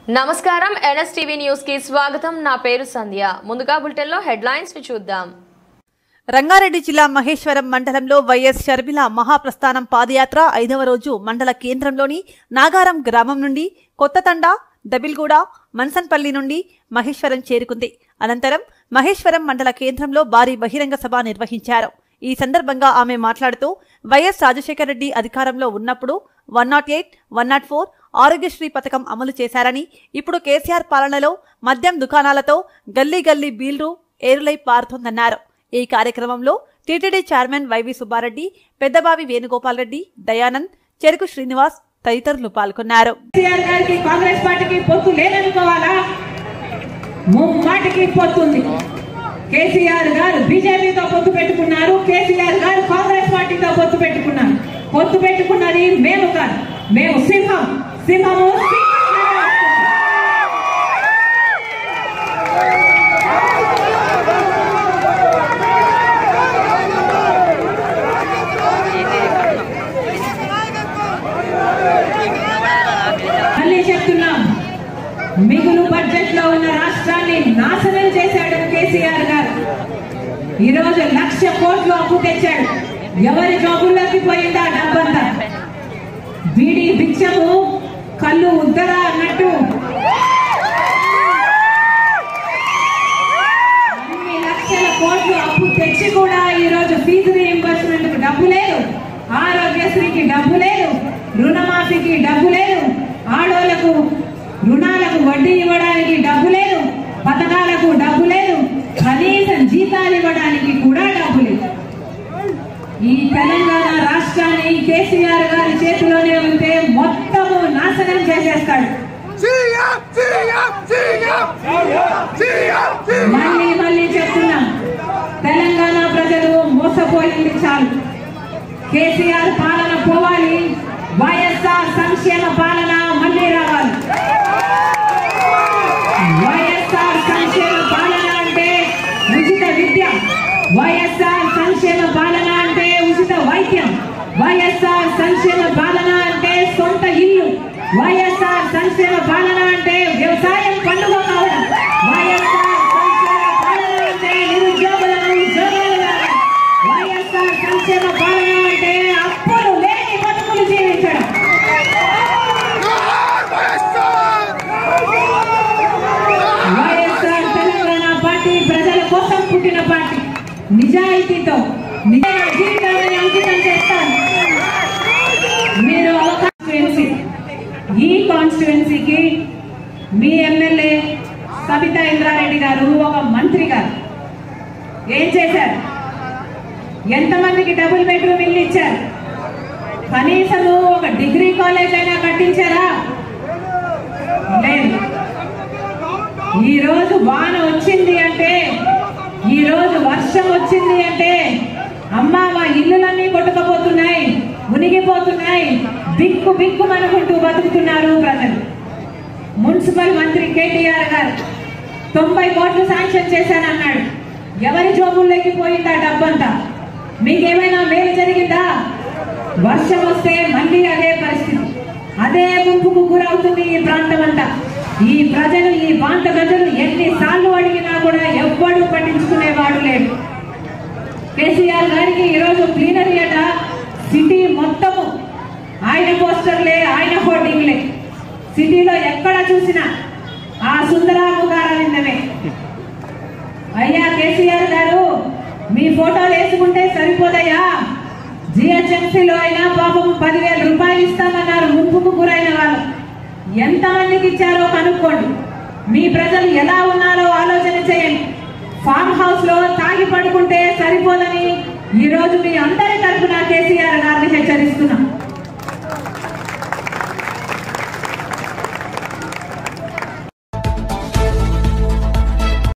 నమస్కారం NSTV news కి స్వాగతం నా పేరు సంధ్య ముందుగా బులెటిన్ లో హెడ్లైన్స్ ని చూద్దాం రంగారెడ్డి జిల్లా మహేశ్వరం మండలంలో వైఎస్ షర్మిల మహాప్రస్థానం పాదయాత్ర ఐదవ రోజు మండల కేంద్రంలోని నాగారం గ్రామం నుండి కొత్తతండ దబిల్గూడ మన్సన్పల్లి నుండి మహేశ్వరం చేరుకుంది అనంతరం మహేశ్వరం మండల కేంద్రంలో భారీ బహిరంగ సభ నిర్వహించారు ఈ సందర్భంగా ఆమె మాట్లాడుతూ వైఎస్ రాజశేఖర రెడ్డి అధికారంలో ఉన్నప్పుడు one nought eight one nought four Aarogyasri పథకం అమలు చేశారని ఇప్పుడు కేసీఆర్ పాలనలో మద్యం దుకాణాలతో గల్లీ గల్లీ బీల్రు ఏరులై పారుతోందన్నారు ఈ కార్యక్రమంలో TTD chairman YV Subba Reddy Peddabavi Venugopal Reddy Dayanand Cheruku Srinivas తదితరులు పాల్గొన్నారు కేసీఆర్ గారికి కాంగ్రెస్ పార్టీకి పొత్తు లేదనుకోవాలా ముమ్మాటికి పొత్తుంది కేసీఆర్ గారు బీజేపీతో పొత్తు పెట్టుకున్నారు కేసీఆర్ గారు కాంగ్రెస్ పార్టీతో పొత్తు పెట్టుకున్నారు పొత్తు పెట్టుకున్నది మేము కాదు మేము సింహం సింహము సింహంగానే వస్తుంది. మళ్ళీ చెప్తున్నాం మిగులు బడ్జెట్ లో ఉన్న రాష్ట్రాన్ని నాశనం చేశాడు కేసీఆర్ గారు ఈ రోజు లక్ష కోట్లు అప్పు తెచ్చాడు ఎవరి జోబుల్లోకి పోయిందా డబ్బంతా బీడి భిక్షము కళ్ళు ఉద్దర అన్నట్టు అన్ని లక్షల కోట్లు అప్పు తెచ్చి కూడా ఈ రోజు ఫీజు రీఎంబర్స్మెంట్ కు డబ్బు లేదు ఆరోగ్యశ్రీకి డబ్బు లేదు రుణమాఫీకి డబ్బు లేదు ఆడోళ్లకు రుణాలకు వడ్డీ ఇవ్వడానికి డబ్బు లేదు పథకాలకు డబ్బు లేదు కనీసం జీతాలు ఇవ్వడానికి కూడా డబ్బు లేదు ఈ తెలంగాణ రాష్ట్రాన్ని కేసీఆర్ గారి చేతిలోనే ఉంటే మొత్తము నాశనం చేసేస్తాడు CM CM CM CM CM మళ్ళీ మళ్ళీ చెప్తున్నాం తెలంగాణ ప్రజలు మోసపోయింది చాలు కేసీఆర్ పాలన పోవాలి వైఎస్ఆర్ సంక్షేమ పాలన మళ్ళీ రావాలి వైఎస్ఆర్ సంక్షేమ పాలన అంటే ఉచిత విద్య వైఎస్ఆర్ సంక్షేమ పాలన అంటే ఉచిత వైద్యం వైఎస్ఆర్ సంక్షేమ పాలన అంటే సొంత ఇల్లు వైఎస్ఆర్ సంక్షేమ పాలన అంటే వ్యవసాయం పండుగ కావడం వైఎస్ఆర్ సంక్షేమ పాలన అంటే నిరుద్యోగులను ఉద్యోగాలు రావడం వైఎస్ఆర్ సంక్షేమ పాలన అంటే అప్పులు లేని బతుకులు జీవించడం వైఎస్ఆర్ తెలంగాణ పార్టీ ప్రజల కోసం పుట్టిన పార్టీ నిజాయితీతో నిజమైన జీవితాన్ని అంకితం చేస్తాను మీరు కాన్స్టిట్యున్సీ ఈ కాన్స్టిట్యున్సీకి మీ ఎమ్మెల్యే సబితా ఇంద్రారెడ్డి గారు ఒక మంత్రి గారు ఏం చేశారు ఎంతమందికి డబుల్ బెడ్రూమ్ ఇల్లు ఇచ్చారు కనీసము ఒక డిగ్రీ కాలేజ్ అయినా కట్టించారా లేదు ఈ రోజు వాన వచ్చింది అంటే ఈ రోజు వర్షం వచ్చింది అంటే అమ్మా మా ఇల్లులన్నీ కొట్టుకుపోతున్నాయి మునిగిపోతున్నాయి బిక్కు బిక్కు అనుకుంటూ బతుకుతున్నారు ప్రజలు మున్సిపల్ మంత్రి కేటీఆర్ గారు తొంభై కోట్లు శాంక్షన్ చేశానన్నాడు ఎవరి జోబుల్లోకి పోయిందా డబ్బంతా మీకేమైనా మేలు జరిగిందా వర్షం వస్తే మళ్ళీ అదే పరిస్థితి అదే ముంపుకు గురవుతుంది ఈ ప్రాంతం అంతా ఈ ప్రజలు ఈ ప్రాంత ప్రజలు ఎన్నిసార్లు అడిగినా కూడా ఎవ్వడు పట్టించుకునేవాడు లేడు కేసీఆర్ గారికి ఈరోజు ప్లీనరీ అట సిటీ మొత్తము ఆయన పోస్టర్లే ఆయన హోర్డింగ్లే సిటీలో ఎక్కడ చూసినా ఆ సుందరాము గారవిందమే అయ్యా కేసీఆర్ గారు మీ ఫోటోలు వేసుకుంటే సరిపోదయ్యా జిహెచ్ఎంసీలో అయినా పాపం పదివేల రూపాయలు ఇస్తామన్నారు ముప్పుకు గురైన వాళ్ళు ఎంతమందికి ఇచ్చారో కనుక్కోండి మీ ప్రజలు ఎలా ఉన్నారో ఆలోచన చేయండి ఫామ్ హౌస్ లో తాగి పడుకుంటే సరిపోదని ఈ రోజు మీ అందరి తరఫున